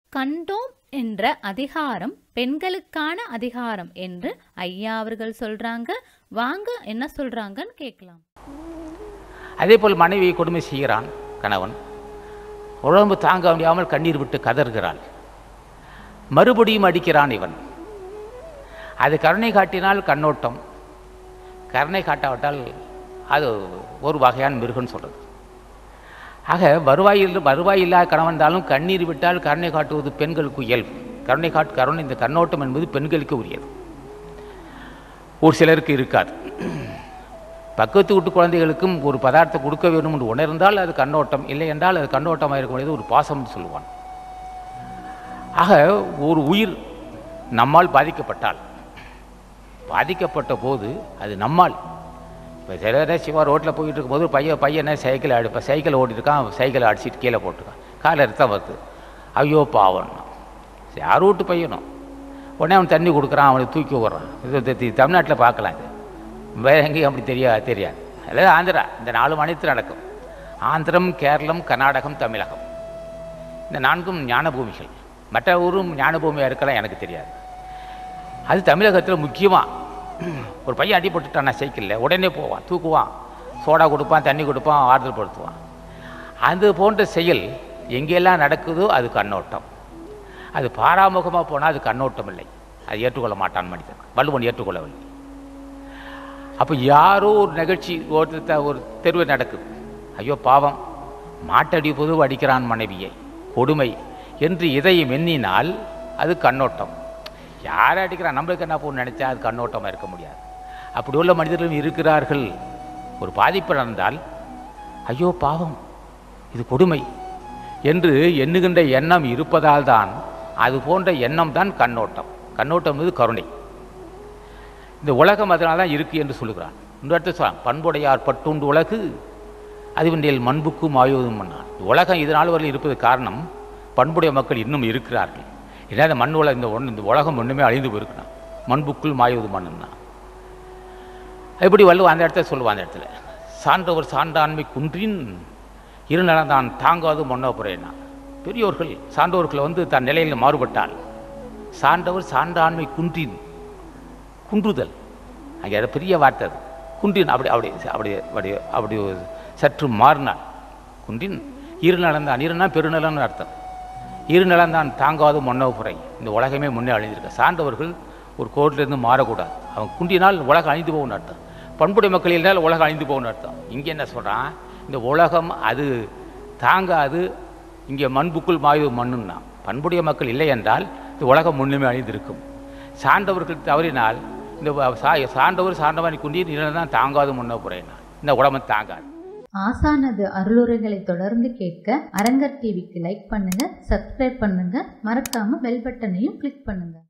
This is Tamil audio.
கண்டோம் என்ற அதிகாரம் பெண்களுக்கான அதிகாரம் என்று ஐயா அவர்கள் சொல்றாங்க வாங்க என்ன சொல்றாங்கன்னு கேட்கலாம் அதே போல் மனைவியை கொடுமை செய்கிறான் கணவன் உடம்பு தாங்க முடியாமல் கண்ணீர் விட்டு கதறுகிறாள் மறுபடியும் அடிக்கிறான் இவன் அது கருணை காட்டினால் கண்ணோட்டம் கருணை காட்டாவிட்டால் அது ஒரு வகையான மிருகன்னு சொல்கிறது ஆக வருவாயில் வருவாய் இல்லாத கணவன் இருந்தாலும் கண்ணீர் விட்டால் கருணை காட்டுவது பெண்களுக்கு இயல்பு கருணை காட்டு கருணை இந்த கண்ணோட்டம் என்பது பெண்களுக்கு உரியது ஒரு சிலருக்கு இருக்காது பக்கத்து வீட்டு குழந்தைகளுக்கும் ஒரு பதார்த்தம் கொடுக்க வேண்டும் என்று உணர்ந்தால் அது கண்ணோட்டம் இல்லை என்றால் அது கண்ணோட்டமாக இருக்க வேண்டியது ஒரு பாசம் என்று சொல்லுவான் ஆக ஒரு உயிர் நம்மால் பாதிக்கப்பட்டால் பாதிக்கப்பட்ட போது அது நம்மால் இப்போ சில சிவா ரோட்டில் போயிட்டு இருக்கும்போது ஒரு பையன் பையனை சைக்கிள் அடி இப்போ சைக்கிள் ஓட்டிட்டு இருக்கான் சைக்கிளை அடிச்சிட்டு கீழே போட்டிருக்கான் காலை ரத்தம் வருது ஐயோ பாவம் யார் வீட்டு பையனும் உடனே அவன் தண்ணி கொடுக்குறான் அவனுக்கு தூக்கி விடுறான் இது இது- இது தமிழ்நாட்டில் பார்க்கலாம் இது வேறு எங்கேயும் அப்படி தெரியாது தெரியாது அதாவது ஆந்திரா இந்த நாலு மாநிலத்தில் நடக்கும் ஆந்திரம் கேரளம் கர்நாடகம் தமிழகம் இந்த நான்கும் ஞான பூமிகள் மற்ற ஊரும் ஞான பூமியாக இருக்கலாம் எனக்கு தெரியாது அது தமிழகத்தில் முக்கியமாக ஒரு பையன் அடிபட்டுட்டானா சைக்கிளில் உடனே போவான் தூக்குவான் சோடா கொடுப்பான் தண்ணி கொடுப்பான் ஆறுதல் படுத்துவான் அது போன்ற செயல் எங்கெல்லாம் நடக்குதோ அது கண்ணோட்டம் அது பாராமுகமாக போனால் அது கண்ணோட்டம் இல்லை அது ஏற்றுக்கொள்ள மாட்டான் மனிதன் வள்ளுவன் ஏற்றுக்கொள்ளவில்லை அப்போ யாரோ ஒரு நிகழ்ச்சி ஒரு த- ஒரு தெருவு நடக்குது ஐயோ பாவம் மாட்டடி பொது அடிக்கிறான் மனைவியை கொடுமை என்று இதயம் எண்ணினால் அது கண்ணோட்டம் யாரை அடிக்கிறான் நம்மளுக்கு என்ன போன்னு நினச்சா அது கண்ணோட்டமாக இருக்க முடியாது அப்படி உள்ள மனிதர்களும் இருக்கிறார்கள் ஒரு பாதிப்பு நடந்தால் ஐயோ பாவம் இது கொடுமை என்று எண்ணுகின்ற எண்ணம் இருப்பதால் தான் அது போன்ற எண்ணம் தான் கண்ணோட்டம் கண்ணோட்டம் என்பது கருணை இந்த உலகம் அதனால தான் இருக்கு என்று சொல்லுகிறான் இன்னொரு இடத்துல சொல்றான் பண்புடையார் பட்டுண்டு உலகு அதுவென்றில் மண்புக்கும் ஆயுதம் பண்ணான் உலகம் இது நாள் வரையில் இருப்பது காரணம் பண்புடைய மக்கள் இன்னும் இருக்கிறார்கள் ஏன்னா இந்த மண் உலகம் இந்த ஒன்று இந்த உலகம் ஒன்றுமே அழிந்து போயிருக்கிறான் மண்புக்குள் மாயுவது மண்ணுன்னா எப்படி வள்ளுவ அந்த இடத்துல சொல்லுவான் அந்த இடத்துல சான்றவர் சான்றாண்மை குன்றின் இருநலந்தான் தாங்காது மன்னபுரேனா பெரியோர்கள் சான்றோர்களை வந்து தன் நிலையில் மாறுபட்டால் சான்றவர் சான்றாண்மை குன்றின் குன்றுதல் அங்கே அது பெரிய வார்த்தை அது குன்றின் அப்படி அப்படி அப்படி அப்படி அப்படி ஒரு சற்று மாறினான் குன்றின் இருநலந்தான் இருனா பெருநலன்னு அர்த்தம் இருநலந்தான் தாங்காது மன்னபுரை இந்த உலகமே முன்னே அழிந்திருக்க சார்ந்தவர்கள் ஒரு கோட்டிலிருந்து மாறக்கூடாது அவன் குன்றினால் உலகம் அழிந்து போகும்னு அர்த்தம் பண்புடைய மக்கள் இருந்தால் உலகம் அழிந்து போகும்னு அர்த்தம் இங்கே என்ன சொல்கிறான் இந்த உலகம் அது தாங்காது இங்கே மண்புக்குள் மாயுது மண்ணுன்னா பண்புடைய மக்கள் இல்லை என்றால் இந்த உலகம் முன்னுமே அழிந்திருக்கும் சார்ந்தவர்கள் தவறினால் இந்த வ- சா சார்ந்தவர் சார்ந்தவனை குண்டி தான் தாங்காது முன்ன புறையினா இந்த உடம்பு தாங்காது ஆசானது அருளுரைகளை தொடர்ந்து கேட்க அரங்கர் டிவிக்கு லைக் பண்ணுங்க சப்ஸ்கிரைப் பண்ணுங்க மறக்காம பெல் பட்டனையும் கிளிக் பண்ணுங்க